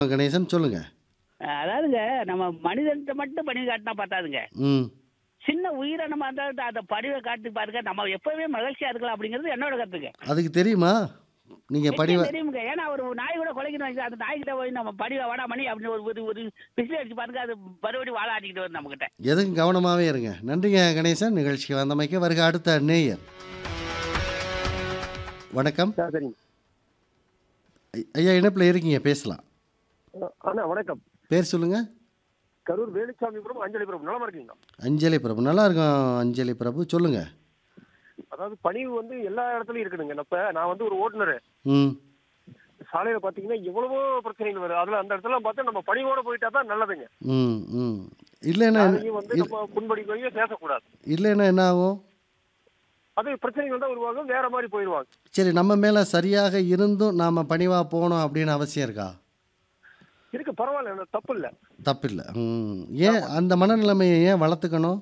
கணேசன் சொல்லுங்க அதாவதுங்க நம்ம மனிதன்கிட்ட மட்டும் பணிவு காட்டினா பார்த்தாதுங்க ம் சின்ன உயிரினமா இருந்தாலும் அந்த பணிவை காட்டி பாருங்க நம்ம எப்பவுமே மகிழ்ச்சியா இருக்கலாம் அப்படிங்கிறது என்னோட கருத்துங்க அதுக்கு தெரியுமா நீங்கள் படி நிச்சயம் தெரியுங்க ஏன்னா ஒரு நாய் கூட கொலைக்கணும் வச்சு அந்த நாய்கிட்ட போய் நம்ம பணிவை வாடா மணி அப்படின்னு ஒரு ஒரு ஒரு பிசில் அடிச்சு பாருங்க அது மறுபடியும் வாழ ஆட்டிக்கிட்டு வரும் நம்ம கிட்ட எதுக்கும் கவனமாகவே இருங்க நன்றிங்க கணேசன் நிகழ்ச்சிக்கு வந்தமைக்கு வருக அடுத்த நேயர் வணக்கம் ஆ, சரிங்க ஐ- ஐயா இணைப்பில் இருக்கீங்க பேசலாம் ஆ, அண்ணா வணக்கம் பேர் சொல்லுங்க கரூர் வேலுச்சாமிபுரம் அஞ்சலிபுரம் நலமா இருக்கீங்களா அஞ்சலி பிரபு நல்லா இருக்கும் அஞ்சலி பிரபு சொல்லுங்க அதாவது பணிவு வந்து எல்லா இடத்துலயும் இருக்குதுங்க இப்ப நான் வந்து ஒரு ஓட்டுநர் ம் சாலையில பாத்தீங்கன்னா எவ்வளவோ பிரச்சனைகள் வருது அதுல அந்த இடத்துல பார்த்தா நம்ம பணிவோட போயிட்டா தான் நல்லதுங்க ம் ம் இல்லைன்னா யாரையும் வந்து நம்ம புண்படி போய் பேசக்கூடாது இல்லைன்னா என்ன ஆகும் அது பிரச்சனைகள் தான் உருவாகும் வேற மாதிரி போயிடுவாங்க சரி நம்ம மேலே சரியாக இருந்தும் நாம் பணிவாக போகணும் அப்படின்னு அவசியம் இருக்கா இருக்கு பரவாயில்ல தப்பு இல்ல தப்பில்லை ம் ஏன் அந்த மனநிலைமையை ஏன் வளர்த்துக்கணும்